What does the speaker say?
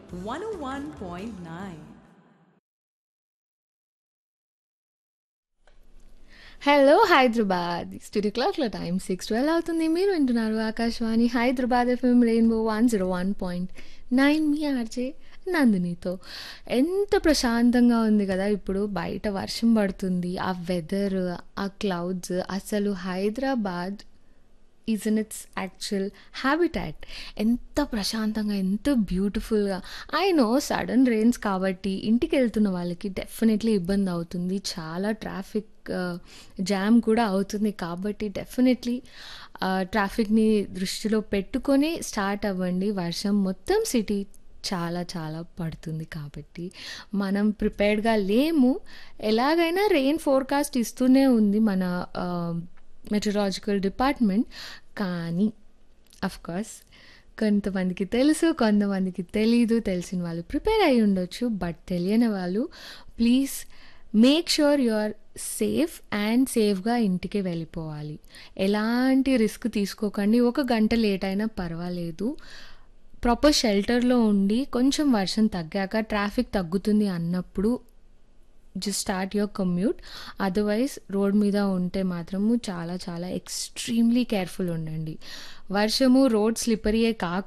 101.9. Hello Hyderabad studio క్లాక్లో time six twelve అవుతుంది మీరు వింటున్నారు Akashvani Hyderabad FM rainbow one zero one point nine మీ ఆర్జే నందినితో ఎంత ప్రశాంతంగా ఉంది కదా ఇప్పుడు బయట వర్షం పడుతుంది ఆ వెదర్ ఆ క్లౌడ్స్ అసలు Hyderabad is in its actual habitat ఎంత ప్రశాంతంగా ఎంత బ్యూటిఫుల్గా ఐ నో సడన్ రెయిన్స్ కాబట్టి ఇంటికి వెళ్తున్న వాళ్ళకి డెఫినెట్లీ ఇబ్బంది అవుతుంది చాలా ట్రాఫిక్ జామ్ కూడా అవుతుంది కాబట్టి డెఫినెట్లీ ట్రాఫిక్ని దృష్టిలో పెట్టుకొని స్టార్ట్ అవ్వండి వర్షం మొత్తం సిటీ చాలా చాలా పడుతుంది కాబట్టి మనం ప్రిపేర్డ్గా లేము ఎలాగైనా రెయిన్ ఫోర్కాస్ట్ ఇస్తూనే ఉంది మన మెటరాలజికల్ డిపార్ట్మెంట్ కానీ కోర్స్ కొంతమందికి తెలుసు కొంతమందికి తెలీదు తెలిసిన వాళ్ళు ప్రిపేర్ అయి ఉండొచ్చు బట్ తెలియని వాళ్ళు please make sure you are safe and సేఫ్గా ఇంటికి వెళ్ళిపోవాలి ఎలాంటి రిస్క్ తీసుకోకండి ఒక గంట లేట్ అయినా పర్వాలేదు ప్రాపర్ షెల్టర్లో ఉండి కొంచెం వర్షం తగ్గాక ట్రాఫిక్ తగ్గుతుంది అన్నప్పుడు just start your commute otherwise road మీద ఉంటే మాత్రము చాలా చాలా ఎక్స్ట్రీమ్లీ కేర్ఫుల్ ఉండండి వర్షము రోడ్ స్లిప్పరీయే కాకుండా